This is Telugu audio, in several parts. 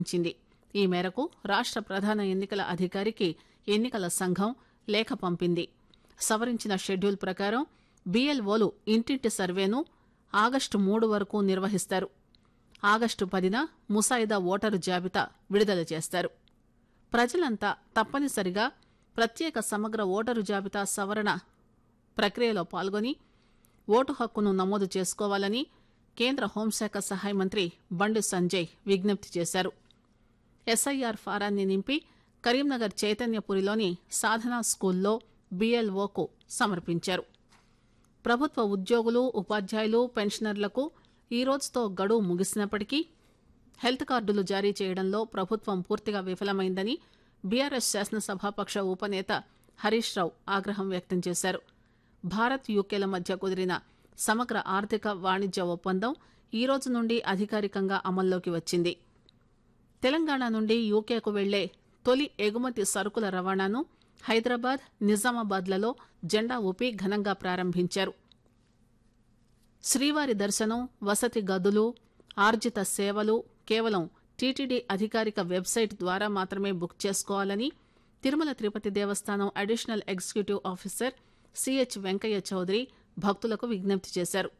ఇచ్చింది ఈ మేరకు రాష్ట ప్రధాన ఎన్నికల అధికారికి ఎన్నికల సంఘం లేఖ పంపింది సవరించిన షెడ్యూల్ ప్రకారం బీఎల్ఓలు ఇంటింటి సర్వేను ఆగస్టు మూడు వరకు నిర్వహిస్తారు ఆగస్టు పదిన ముసాయిదా ఓటరు జాబితా విడుదల చేస్తారు ప్రజలంతా తప్పనిసరిగా ప్రత్యేక సమగ్ర ఓటరు జాబితా సవరణ ప్రక్రియలో పాల్గొని ఓటు హక్కును నమోదు చేసుకోవాలని కేంద్ర హోంశాఖ సహాయ మంత్రి బండి సంజయ్ విజ్ఞప్తి చేశారు ఎస్ఐఆర్ ఫారాన్ని నింపి కరీంనగర్ చైతన్యపురిలోని సాధనా స్కూల్లో బీఎల్ఓకు సమర్పించారు ప్రభుత్వ ఉద్యోగులు ఉపాధ్యాయులు పెన్షనర్లకు ఈ రోజుతో గడువు ముగిసినప్పటికీ హెల్త్ కార్డులు జారీ చేయడంలో ప్రభుత్వం పూర్తిగా విఫలమైందని బీఆర్ఎస్ శాసనసభాపక్ష ఉపనేత హరీష్ రావు ఆగ్రహం వ్యక్తం చేశారు భారత్ యూకేల మధ్య కుదిరిన సమగ్ర ఆర్థిక వాణిజ్య ఒప్పందం ఈ రోజు నుండి అధికారికంగా అమల్లోకి వచ్చింది తెలంగాణ నుండి యూకేకు వెళ్లే తొలి ఎగుమతి సరుకుల రవాణాను హైదరాబాద్ నిజామాబాద్లలో జెండా ఊపి ఘనంగా ప్రారంభించారు శ్రీవారి దర్శనం వసతి గదులు ఆర్జిత సేవలు కేవలం టీటీడీ అధికారిక వెబ్సైట్ ద్వారా మాత్రమే బుక్ చేసుకోవాలని Tirumala Tirupati Devasthanam additional executive officer CH Venkaiah Chowdary భక్తులకు విజ్ఞప్తి చేశారు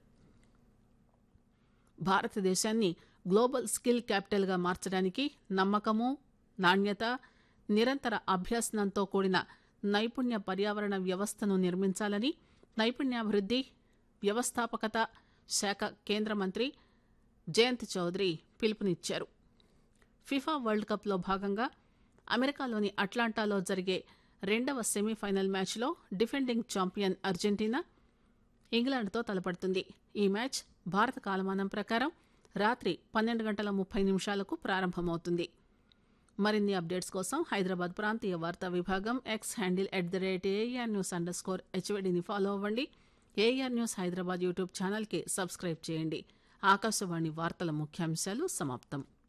భారతదేశాన్ని గ్లోబల్ స్కిల్ క్యాపిటల్గా మార్చడానికి నమ్మకము నాణ్యత నిరంతర అభ్యసనంతో కూడిన నైపుణ్య పర్యావరణ వ్యవస్థను నిర్మించాలని నైపుణ్యాభివృద్ది వ్యవస్థాపకత శాఖ కేంద్ర మంత్రి జయంత్ చౌదరి పిలుపునిచ్చారు ఫిఫా వరల్డ్ కప్లో భాగంగా అమెరికాలోని అట్లాంటాలో జరిగే రెండవ సెమీఫైనల్ మ్యాచ్లో డిఫెండింగ్ ఛాంపియన్ అర్జెంటీనా ఇంగ్లాండ్తో తలపడుతుంది ఈ మ్యాచ్ భారత కాలమానం ప్రకారం రాత్రి పన్నెండు గంటల ముప్పై నిమిషాలకు ప్రారంభమవుతుంది మరిన్ని అప్డేట్స్ కోసం హైదరాబాద్ ప్రాంతీయ వార్తా విభాగం X handle at the rate A R news underscore హెచ్వడిని ఫాలో అవ్వండి ఏఆర్ న్యూస్ హైదరాబాద్ యూట్యూబ్ ఛానల్కి సబ్స్క్రైబ్ చేయండి ఆకాశవాణి వార్తల ముఖ్యాంశాలు సమాప్తం